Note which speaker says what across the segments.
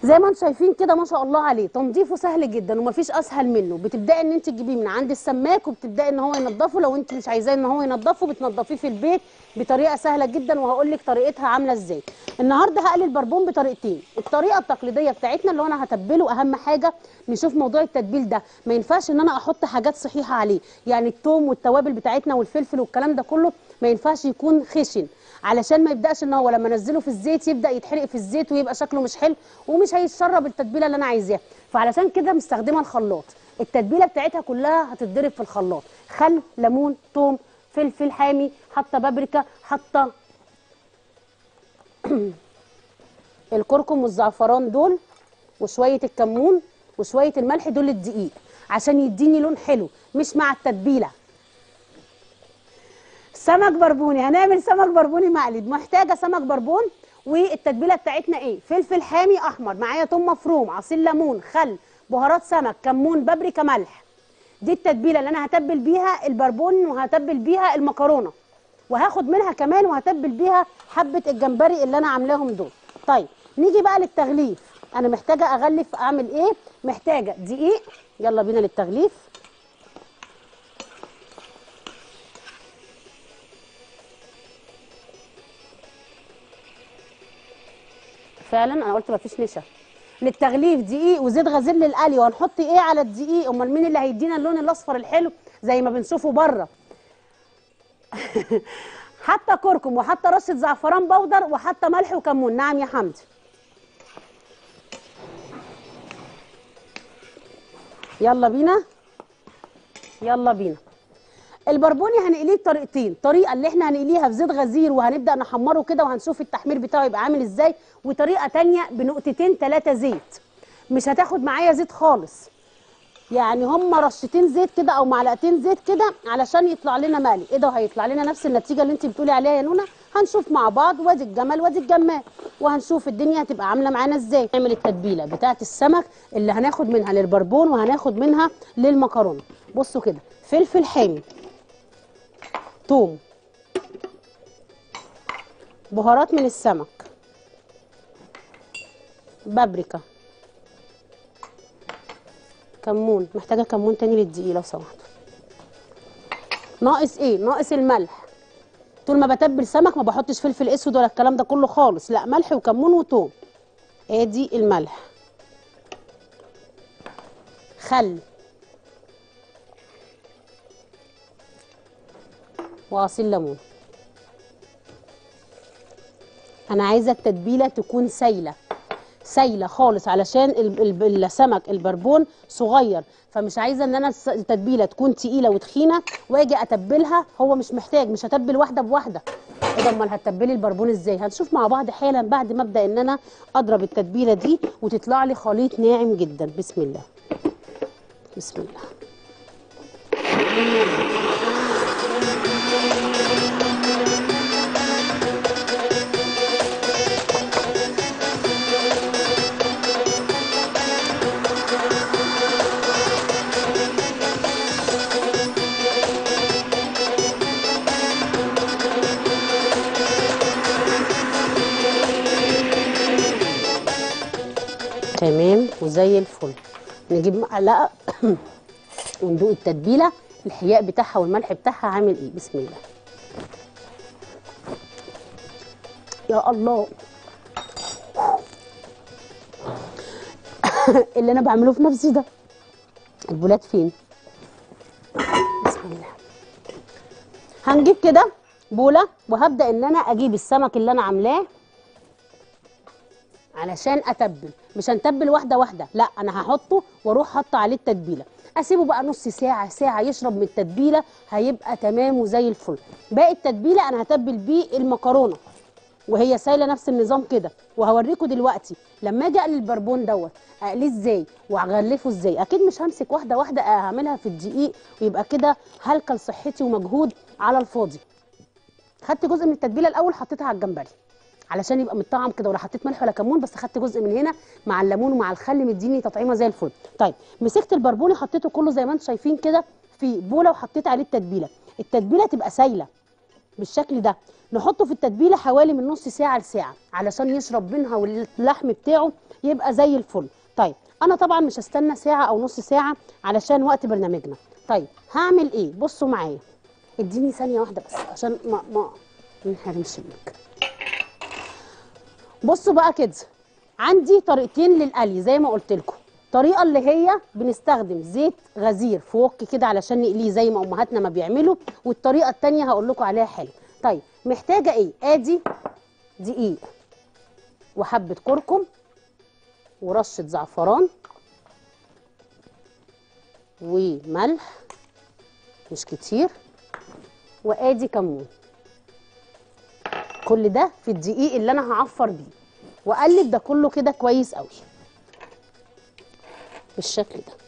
Speaker 1: زي ما انتم شايفين كده ما شاء الله عليه تنظيفه سهل جدا ومفيش اسهل منه بتبداي ان انت تجيبيه من عند السماك وبتبداي ان هو ينضفه لو انت مش عايزاه ان هو ينضفه بتنضفيه في البيت بطريقه سهله جدا وهقول لك طريقتها عامله ازاي النهارده هقلي البربون بطريقتين الطريقه التقليديه بتاعتنا اللي هو انا هتبله اهم حاجه نشوف موضوع التتبيل ده ما ينفعش ان انا احط حاجات صحيحه عليه يعني الثوم والتوابل بتاعتنا والفلفل والكلام ده كله ما ينفعش يكون خشن علشان ما يبداش ان هو لما انزله في الزيت يبدا يتحرق في الزيت ويبقى شكله مش حلو ومش هيتشرب التتبيله اللي انا عايزاها فعلشان كده مستخدمه الخلاط التتبيله بتاعتها كلها هتتضرب في الخلاط خل ليمون ثوم فلفل حامي حاطه بابريكا حاطه الكركم والزعفران دول وشويه الكمون وشويه الملح دول الدقيق عشان يديني لون حلو مش مع التتبيله سمك بربوني هنعمل سمك بربوني مقلي محتاجه سمك بربون والتتبيله بتاعتنا ايه فلفل حامي احمر معايا توم مفروم عصير ليمون خل بهارات سمك كمون بابريكا ملح دي التتبيله اللي انا هتبل بيها البربون وهتبل بيها المكرونه وهاخد منها كمان وهتبل بيها حبه الجمبري اللي انا عاملاهم دول طيب نيجي بقى للتغليف انا محتاجه اغلف اعمل ايه محتاجه دقيق يلا بينا للتغليف فعلا انا قلت مفيش نشا للتغليف دقيق وزيت غزير للقلي وهنحط ايه على الدقيق امال مين اللي هيدينا اللون الاصفر الحلو زي ما بنشوفه بره حتى كركم وحتى رشه زعفران بودر وحتى ملح وكمون نعم يا حمدي يلا بينا يلا بينا البربوني هنقليه بطريقتين طريقه اللي احنا هنقليها في زيت غزير وهنبدا نحمره كده وهنشوف التحمير بتاعه يبقى عامل ازاي وطريقه تانية بنقطتين ثلاثه زيت مش هتاخد معايا زيت خالص يعني هم رشتين زيت كده او معلقتين زيت كده علشان يطلع لنا مقلي ايه ده هيطلع لنا نفس النتيجه اللي انت بتقولي عليها يا نونا هنشوف مع بعض وادي الجمل وادي الجمال وهنشوف الدنيا هتبقى عامله معانا ازاي نعمل التتبيله بتاعه السمك اللي هناخد منها للبربون وهناخد منها للمكرونه بصوا كده فلفل حامي توم بهارات من السمك بابريكا كمون محتاجه كمون تاني للدقيق لو سمحتوا ناقص ايه ناقص الملح طول ما بتبل سمك ما بحطش فلفل اسود ولا الكلام ده كله خالص لا ملح وكمون وتوم ادي الملح خل وعصير ليمون انا عايزه التتبيله تكون سايله سايله خالص علشان ال- ال- السمك البربون صغير فمش عايزه ان انا الس- التتبيله تكون تقيله وتخينه واجي اتبلها هو مش محتاج مش هتبل واحده بواحده ايه ده امال هتتبلي البربون ازاي هنشوف مع بعض حالا بعد ما ابدا ان انا اضرب التتبيله دي وتطلع لي خليط ناعم جدا بسم الله بسم الله تمام وزي الفل نجيب معلقه وندوق التتبيله الحياء بتاعها والملح بتاعها عامل ايه بسم الله يا الله اللي انا بعمله في نفسي ده البولات فين بسم الله هنجيب كده بوله وهبدا ان انا اجيب السمك اللي انا عاملاه علشان اتبل مش هنتبل واحده واحده لا انا هحطه واروح حاطه عليه التتبيله اسيبه بقى نص ساعه ساعه يشرب من التتبيله هيبقى تمام وزي الفل باقي التتبيله انا هتبل بيه المكرونه وهي سايله نفس النظام كده وهوريكم دلوقتي لما اجي اقلي البربون دوت اقليه ازاي واغلفه ازاي اكيد مش همسك واحده واحده هعملها في الدقيق ويبقى كده هلكه لصحتي ومجهود على الفاضي خدت جزء من التتبيله الاول حطيتها على الجمبري علشان يبقى متطعم كده ولا حطيت ملح ولا كمون بس خدت جزء من هنا مع الليمون ومع الخل مديني تطعيمه زي الفل طيب مسكت البربوني حطيته كله زي ما انتم شايفين كده في بوله وحطيت عليه التتبيله التتبيله تبقى سايله بالشكل ده نحطه في التتبيله حوالي من نص ساعه لساعه علشان يشرب منها واللحم بتاعه يبقى زي الفل طيب انا طبعا مش هستنى ساعه او نص ساعه علشان وقت برنامجنا طيب هعمل ايه بصوا معايا اديني ثانيه واحده بس عشان ما ما ما نحرمش منك بصوا بقى كده عندي طريقتين للقلي زي ما قلت لكم طريقه اللي هي بنستخدم زيت غزير في وك كده علشان نقليه زي ما امهاتنا ما بيعملوا والطريقه التانية هقول لكم عليها حلو طيب محتاجه ايه ادي دقيق وحبه كركم ورشه زعفران وملح مش كتير وادي كمون كل ده في الدقيق اللي انا هعفر بيه واقلب ده كله كده كويس قوي بالشكل ده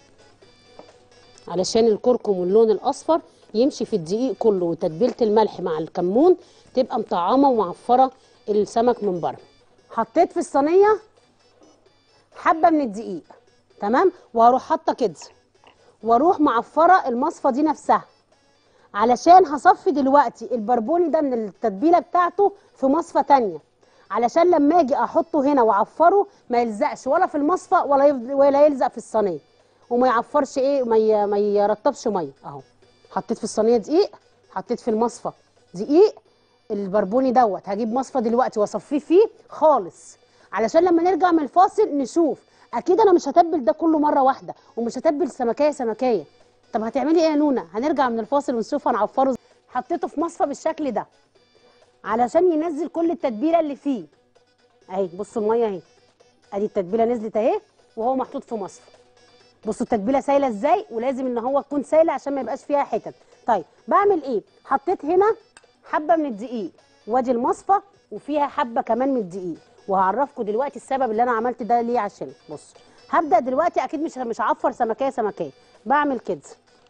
Speaker 1: علشان الكركم واللون الاصفر يمشي في الدقيق كله وتتبيله الملح مع الكمون تبقى مطعمه ومعفره السمك من بره حطيت في الصينيه حبه من الدقيق تمام وهروح حاطه كده واروح معفره المصفى دي نفسها علشان هصفي دلوقتي البربوني ده من التتبيله بتاعته في مصفى تانية علشان لما اجي احطه هنا واعفره ما يلزقش ولا في المصفى ولا يفضل ولا يلزق في الصينيه وما يعفرش ايه ما ي- ما يرطبش ميه اهو حطيت في الصينيه دقيق حطيت في المصفى دقيق البربوني دوت هجيب مصفى دلوقتي واصفيه فيه خالص علشان لما نرجع من الفاصل نشوف اكيد انا مش هتبل ده كله مره واحده ومش هتبل سمكيه سمكيه طب هتعملي ايه يا نونا هنرجع من الفاصل ونشوف هنعفره إزاي. حطيته في مصفى بالشكل ده علشان ينزل كل التتبيله اللي فيه اهي بصوا الميه اهي ادي التتبيله نزلت اهي وهو محطوط في مصفى بصوا التتبيله سايله ازاي ولازم ان هو تكون سايله عشان ما يبقاش فيها حتت طيب بعمل ايه حطيت هنا حبه من الدقيق وادي المصفى وفيها حبه كمان من الدقيق وهعرفكم دلوقتي السبب اللي انا عملت ده ليه عشان بصوا هبدا دلوقتي اكيد مش مش هعفر سمكيه سمكيه بعمل كده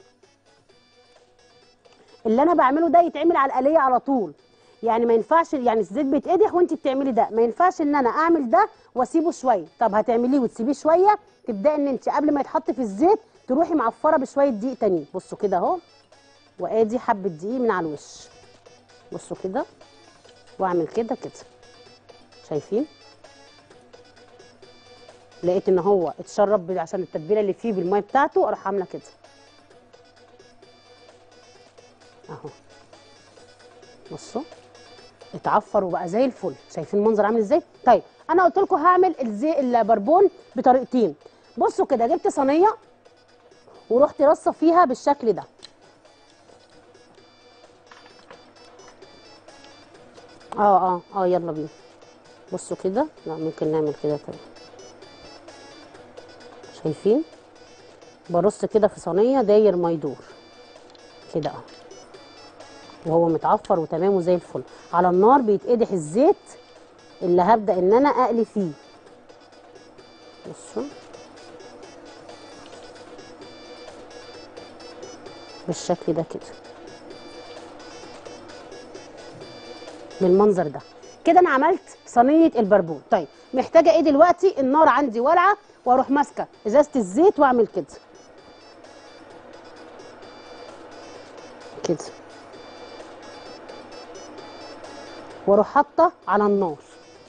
Speaker 1: اللي انا بعمله ده يتعمل على الآلية على طول يعني ما ينفعش يعني الزيت بيتقدح وانت بتعملي ده ما ينفعش ان انا اعمل ده واسيبه شويه طب هتعمليه وتسيبيه شويه تبداي ان انت قبل ما يتحط في الزيت تروحي معفره بشويه دقيق تانيين بصوا كده اهو وادي حبه دقيق من على الوش بصوا كده واعمل كده كده شايفين لقيت ان هو اتشرب عشان التتبيله اللي فيه بالميه بتاعته اروح عامله كده اهو بصوا اتعفر وبقى زي الفل شايفين المنظر عامل ازاي طيب انا قلت لكم هعمل الزي البربون بطريقتين بصوا كده جبت صينيه ورحت رصه فيها بالشكل ده اه اه اه يلا بينا بصوا كده لا ممكن نعمل كده طيب شايفين برص كده في صينيه داير ما يدور كده اهو وهو متعفر وتمام وزي الفل على النار بيتقدح الزيت اللي هبدا ان انا اقلي فيه بصوا بالشكل ده كده بالمنظر ده كده انا عملت صينيه البربون طيب محتاجه ايه دلوقتي النار عندي والعه واروح ماسكه ازازه الزيت واعمل كده كده واروح حاطه على النار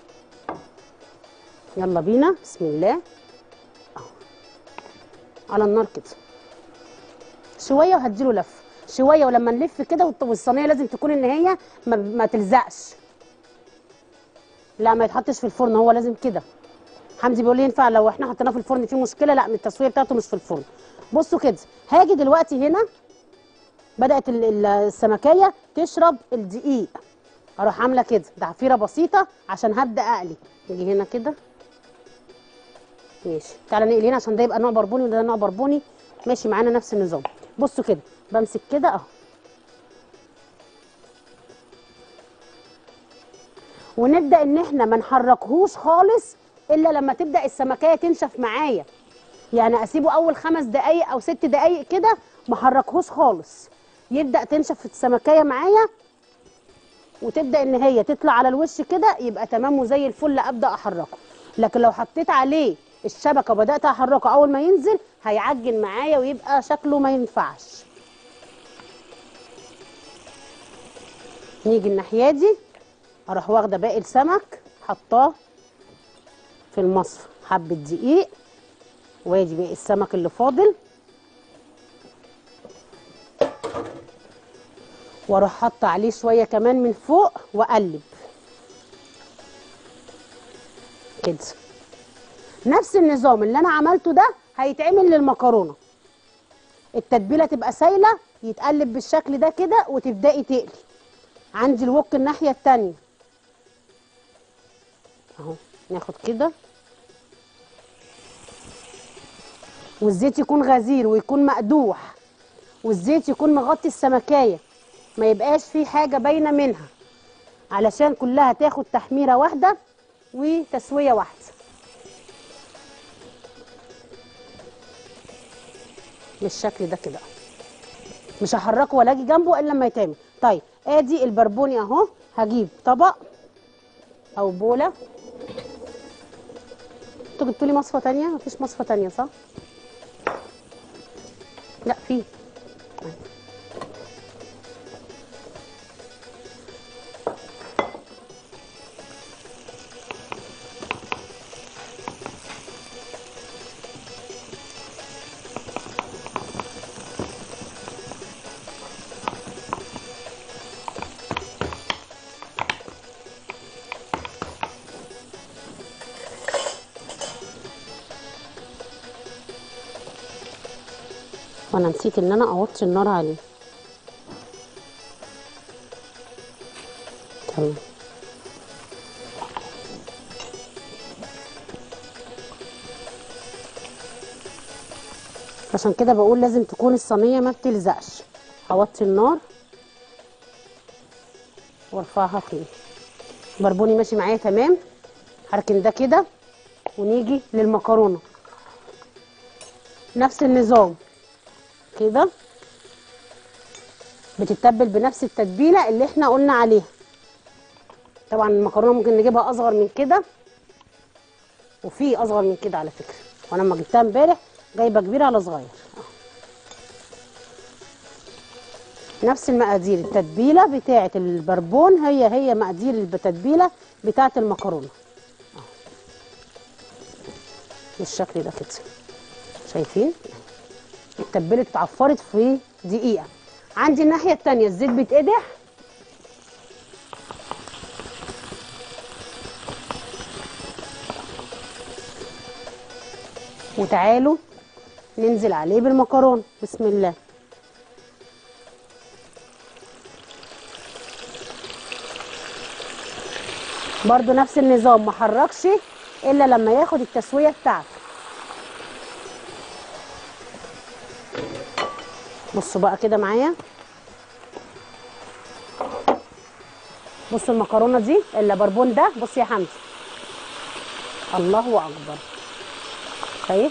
Speaker 1: يلا بينا بسم الله اهو على النار كده شويه وهديله لف شويه ولما نلف كده والط- والصينيه لازم تكون ان هي ما, ما تلزقش لا ما يتحطش في الفرن هو لازم كده حمدي بيقول لي ينفع لو احنا حطيناه في الفرن في مشكله لا من التسويه بتاعته مش في الفرن بصوا كده هاجي دلوقتي هنا بدات ال- ال- السمكيه تشرب الدقيق اروح عامله كده تعفيره بسيطه عشان هبدا اقلي نيجي هنا كده ماشي تعالى نقلي هنا عشان ده يبقى نوع بربوني وده نوع بربوني ماشي معانا نفس النظام بصوا كده بمسك كده اهو ونبدا ان احنا ما نحركهوش خالص الا لما تبدا السمكيه تنشف معايا يعني اسيبه اول خمس دقايق او ست دقايق كده ما حركهوش خالص يبدا تنشف السمكيه معايا وتبدا ان هي تطلع على الوش كده يبقى تمام وزي الفل ابدا احركه لكن لو حطيت عليه الشبكه وبدات احركه اول ما ينزل هيعجن معايا ويبقى شكله ما ينفعش نيجي الناحيه دي اروح واخده باقي السمك حطاه في في المصفى حبه دقيق وادي باقي السمك اللي فاضل واروح حاطه عليه شويه كمان من فوق واقلب كده نفس النظام اللي انا عملته ده هيتعمل للمكرونه التتبيله تبقى سايله يتقلب بالشكل ده كده وتبداي تقلي عندي الوك الناحيه التانيه اهو ناخد كده والزيت يكون غزير ويكون مقدوح والزيت يكون مغطي السمكايه ما يبقاش فيه حاجه باينه منها علشان كلها تاخد تحميره واحده وتسويه واحده بالشكل ده كده مش هحركه ولا اجي جنبه الا لما يتعمل طيب ادي البربوني اهو هجيب طبق او بوله انتوا جبتوا لي مصفى تانية مفيش مصفى تانية صح لا في وانا نسيت ان انا اوطي النار عليه تمام عشان كده بقول لازم تكون الصينيه ما بتلزقش هوطي النار وارفعها تاني بربوني ماشي معايا تمام هركن ده كده ونيجي للمكرونه نفس النظام كده بتتبل بنفس التتبيله اللي احنا قلنا عليها طبعا المكرونه ممكن نجيبها اصغر من كده وفي اصغر من كده على فكره وانا لما جبتها امبارح جايبه كبيره على صغير أهو. نفس المقادير التتبيله بتاعه البربون هي هي مقادير التتبيله بتاعه المكرونه أهو. بالشكل ده كده شايفين اتبلت اتعفرت في دقيقه عندي الناحيه التانية الزيت بيتقدح وتعالوا ننزل عليه بالمكرونه بسم الله برضو نفس النظام ما حركش الا لما ياخد التسويه بتاعته بصوا بقى كده معايا بصوا المكرونه دي اللبربون ده بص يا حمزه الله اكبر شايف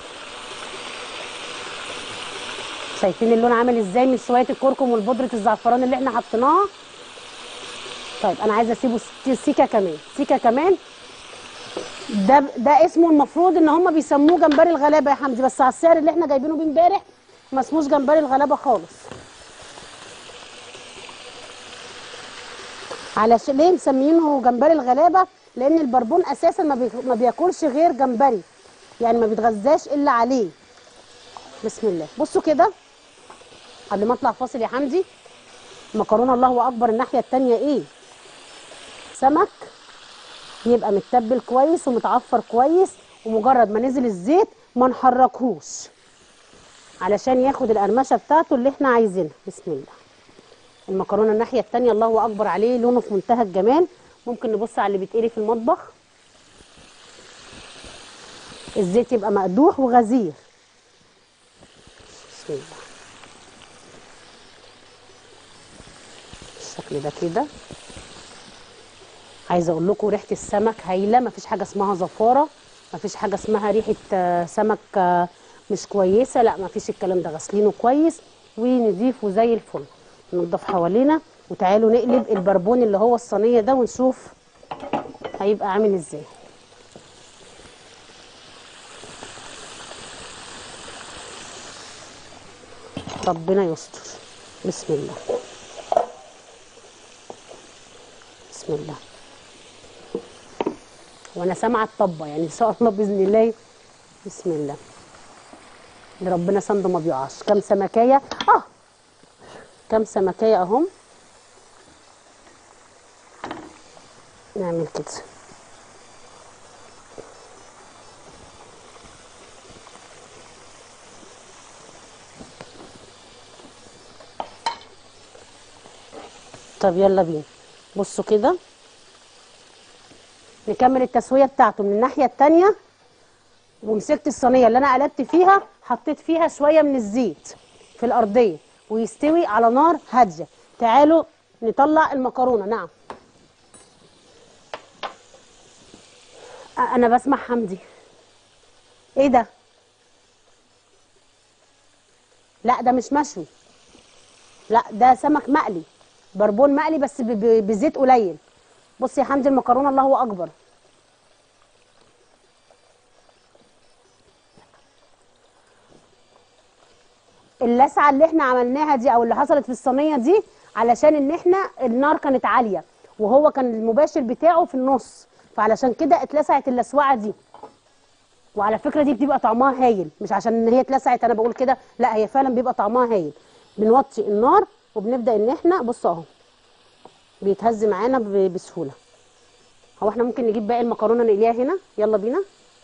Speaker 1: شايفين اللون عامل ازاي من شويه الكركم والبودره الزعفران اللي احنا حطيناها طيب انا عايزه اسيبه س- سيكه كمان سيكه كمان ده ده اسمه المفروض ان هم بيسموه جمبري الغلابه يا حمدي بس على السعر اللي احنا جايبينه بيه امبارح ما اسموش جمبري الغلابه خالص علشان ليه مسمينه جمبري الغلابه لان البربون اساسا ما, بي... ما بياكلش غير جمبري يعني ما بيتغذاش الا عليه بسم الله بصوا كده قبل ما اطلع فاصل يا حمدي مكرونه الله اكبر الناحيه التانية ايه سمك يبقى متبل كويس ومتعفر كويس ومجرد ما نزل الزيت ما نحركهوش علشان ياخد القرمشه بتاعته اللي احنا عايزينها بسم الله المكرونه الناحيه التانية الله اكبر عليه لونه في منتهى الجمال ممكن نبص على اللي بيتقلي في المطبخ الزيت يبقى مقدوح وغزير بسم الله بالشكل ده كده عايزه اقول لكم ريحه السمك هايله مفيش حاجه اسمها زفاره مفيش حاجه اسمها ريحه آه، سمك آه، مش كويسه لا مفيش الكلام ده غاسلينه كويس ونضيفه زي الفل ننضف حوالينا وتعالوا نقلب البربون اللي هو الصينيه ده ونشوف هيبقى عامل ازاي ربنا يستر بسم الله بسم الله وانا سامعه الطبه يعني ان شاء الله باذن الله بسم الله اللي ربنا سنده ما بيقعش كام سمكايه اه كام سمكايه اهم نعمل كده طب يلا بينا بصوا كده نكمل التسويه بتاعته من الناحيه التانيه ومسكت الصينيه اللي انا قلبت فيها حطيت فيها شويه من الزيت في الارضيه ويستوي على نار هاديه تعالوا نطلع المكرونه نعم أ- انا بسمع حمدي ايه ده لا ده مش مشوي لا ده سمك مقلي بربون مقلي بس ب- ب- بزيت قليل بص يا حمدي المكرونه الله اكبر اللسعه اللي احنا عملناها دي او اللي حصلت في الصينيه دي علشان ان احنا النار كانت عاليه وهو كان المباشر بتاعه في النص فعلشان كده اتلسعت اللسوعه دي وعلى فكره دي بتبقى طعمها هايل مش عشان ان هي اتلسعت انا بقول كده لا هي فعلا بيبقى طعمها هايل بنوطي النار وبنبدا ان احنا بص اهو بيتهز معانا ب- بسهوله هو احنا ممكن نجيب باقي المكرونه نقليها هنا يلا بينا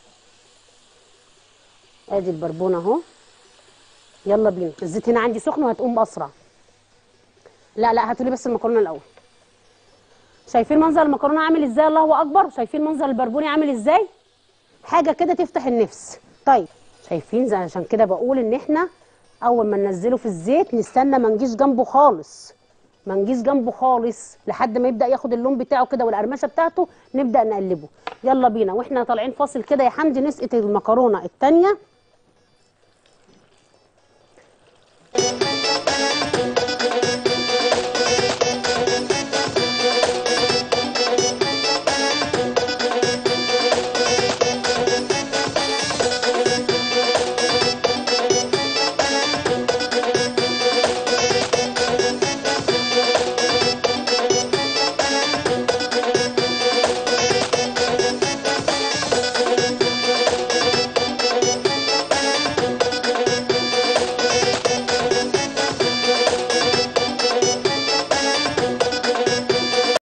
Speaker 1: ادي البربونه اهو يلا بينا الزيت هنا عندي سخن وهتقوم باسرع لا لا هاتولي بس المكرونه الاول شايفين منظر المكرونه عامل ازاي الله اكبر شايفين منظر البربوني عامل ازاي حاجه كده تفتح النفس طيب شايفين زي عشان كده بقول ان احنا اول ما ننزله في الزيت نستنى ما نجيش جنبه خالص ما نجيش جنبه خالص لحد ما يبدا ياخد اللون بتاعه كده والقرمشه بتاعته نبدا نقلبه يلا بينا واحنا طالعين فاصل كده يا حمدي نسقط المكرونه التانيه